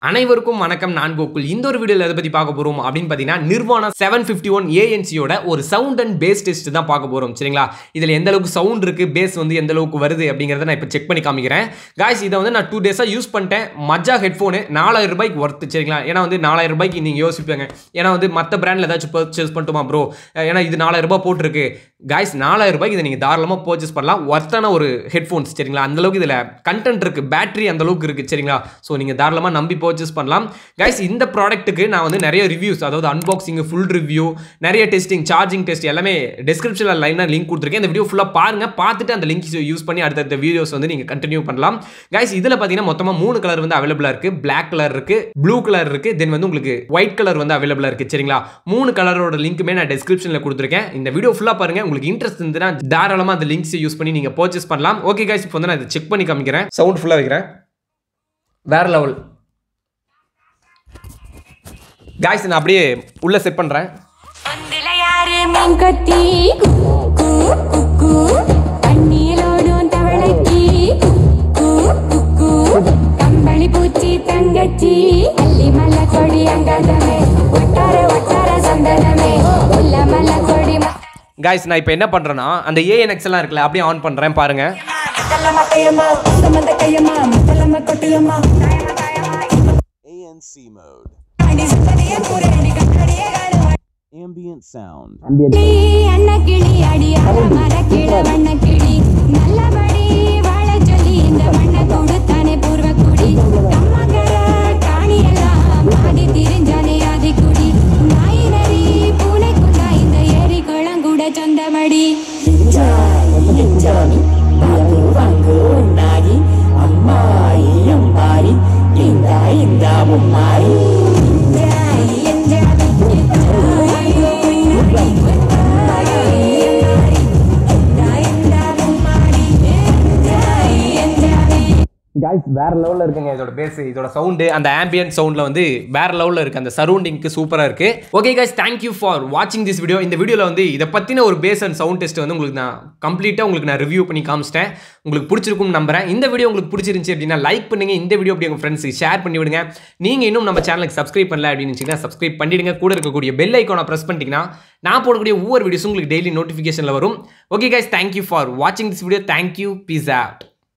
அனைவருக்கும் வணக்கம் நான் கோகுல் இந்த ஒரு வீடியோவில் எதை பற்றி பார்க்க போகிறோம் அப்படின்னு பார்த்தீங்கன்னா நிர்வாணா செவன் ஃபிஃப்டி ஒன் ஏஎன்சியோட ஒரு சவுண்ட் அண்ட் பேஸ் டெஸ்ட் தான் பார்க்க போகிறோம் சரிங்களா இதில் எந்த அளவுக்கு சவுண்ட் இருக்குது பேஸ் வந்து எந்த அளவுக்கு வருது அப்படிங்கிறத நான் இப்போ செக் பண்ணி காமிக்கிறேன் காய்ஸ் இதை வந்து நான் டூ டேஸாக யூஸ் பண்ணிட்டேன் மஜா ஹெட்ஃபோனு நாலாயிரம் ரூபாய்க்கு ஒர்த்து சரிங்களா ஏன்னா வந்து நாலாயிரம் ரூபாய்க்கு நீங்கள் யோசிப்பீங்க ஏன்னா வந்து மற்ற பிராண்டில் ஏதாச்சும் பர்ச்சேஸ் பண்ணிட்டுமா ப்ரோ ஏன்னா இது நாலாயிரம் ரூபாய் போட்டிருக்கு காய்ஸ் நாலாயிரம் ரூபாய்க்கு இதை நீங்கள் தாராளமாக பர்ச்சேஸ் பண்ணலாம் ஒர்த்தான ஒரு ஹெட்ஃபோன்ஸ் சரிங்களா அந்த அளவுக்கு இதில் கண்டென்ட் இருக்குது பேட்டரி அந்த அளவுக்கு இருக்குது சரிங்களா ஸோ நீங்கள் தாராளமாக நம்பி பர்ச்சேஸ் பண்ணலாம் கைஸ் இந்த ப்ராடக்ட்டுக்கு நான் வந்து நிறைய ரிவ்யூஸ் அதாவது அன்பாக்சிங் ஃபுல் ரிவ்யூ நிறைய டெஸ்டிங் சார்ஜிங் டெஸ்ட் எல்லாமே டிஸ்கிரிப்ஷனில் லைனாக லிங்க் கொடுத்துருக்கேன் இந்த வீடியோ ஃபுல்லாக பாருங்கள் பார்த்துட்டு அந்த லிங்க் யூஸ் பண்ணி அடுத்தடுத்த வீடியோஸ் வந்து நீங்கள் கண்டினியூ பண்ணலாம் கைஸ் இதில் பார்த்தீங்கன்னா மொத்தமாக மூணு கலர் வந்து அவைலபிளாக இருக்குது பிளாக் கலர் இருக்குது ப்ளூ கலர் இருக்குது தென் வந்து உங்களுக்கு ஒயிட் கலர் வந்து அவைலபிளாக இருக்குது சரிங்களா மூணு கலரோட லிங்க்குமே நான் டிஸ்கிரிப்ஷனில் கொடுத்துருக்கேன் இந்த வீடியோ ஃபுல்லாக பாருங்கள் உங்களுக்கு இன்ட்ரெஸ்ட் இருந்துன்னா தாராளமாக அந்த லிங்க்ஸ் யூஸ் பண்ணி நீங்கள் பர்ச்சேஸ் பண்ணலாம் ஓகே கைஸ் இப்போ வந்து நான் இதை செக் பண்ணி காமிக்கிறேன் சவுண்ட் ஃபுல்லாக வைக்கிறேன் வேற லெவல் காய்ஸ் நான் அப்படியே உள்ள செட் பண்றேன் ஒன்றில யாரு மீன் கொத்தி கூ, கூ, குக்கு. தண்ணியிலோடும் தவளைக்கு கூ, கூ, குக்கு. கம்பளி பூச்சி தங்கச்சி அள்ளி மல்ல கொடி அங்காதமே ஒட்டார ஒட்டார சந்தனமே உள்ள மல்ல கொடி ம- காய்ஸ் நான் இப்போ என்ன பண்றேன்னா அந்த ஏஎன்எக்ஸ் எல்லாம் இருக்குல்ல அப்படியே ஆன் பண்றேன் பாருங்க மத்தளம கையம்மா, சுமந்த கையம்மா, மத்தளம கொட்டியம்மா. ANC mode. அடி சுத்தடிய கூரடி கட்டடிய காடு Ambient sound. கிளி, அன்னக்கிளி, அடியார மரக்கிள வண்ணக்கிளி. நல்லபடி வாழச் சொல்லி இந்த மண்ணை கொடுத்தானே பூர்வக்குடி. கம்மங்கர காணியெல்லாம் பாதி திரிஞ்சானே ஆதிக்குடி. நாய் நரி, பூனைக்குந்தா இந்த ஏரி குளம் கூட சொந்தமடி enjoy, enjoy, enjoy, enjoy, enjoy, உம்மாடி. Enjoy, enjoy. காய்ஸ் வேற லெவலில் இருக்குங்க இதோட பேஸ் இதோட சவுண்டு அந்த ஆம்பியன் சவுண்டில் வந்து வேற லெவலில் இருக்குது அந்த சரௌண்டிங்க்கு சூப்பராக இருக்குது ஓகே காய்ஸ் தேங்க்யூ ஃபார் வாட்சிங் திஸ் வீடியோ இந்த வீடியோவில் வந்து இதை பற்றின ஒரு பேஸ் அண்ட் சவுண்ட் டெஸ்ட் வந்து உங்களுக்கு நான் கம்ப்ளீட்டாக உங்களுக்கு நான் ரிவ்யூ பண்ணி காமிச்சிட்டேன் உங்களுக்கு பிடிச்சிருக்கும்னு நம்புறேன் இந்த வீடியோ உங்களுக்கு பிடிச்சிருந்துச்சு அப்படின்னா லைக் பண்ணுங்க இந்த வீடியோ அப்படி உங்கள் ஃப்ரெண்ட்ஸுக்கு ஷேர் பண்ணி விடுங்க நீங்கள் இன்னும் நம்ம சேனலுக்கு சப்ஸ்கிரைப் பண்ணல அப்படின்னு நினச்சிங்கன்னா சப்ஸ்கிரைப் பண்ணிடுங்க கூட இருக்கக்கூடிய பெல் ஐக்கானை ப்ரெஸ் பண்ணிட்டீங்கன்னா நான் போடக்கூடிய ஒவ்வொரு வீடியோஸும் உங்களுக்கு டெய்லி நோட்டிஃபிகேஷனில் வரும் ஓகே guys தேங்க்யூ ஃபார் வாட்சிங் this video thank you peace out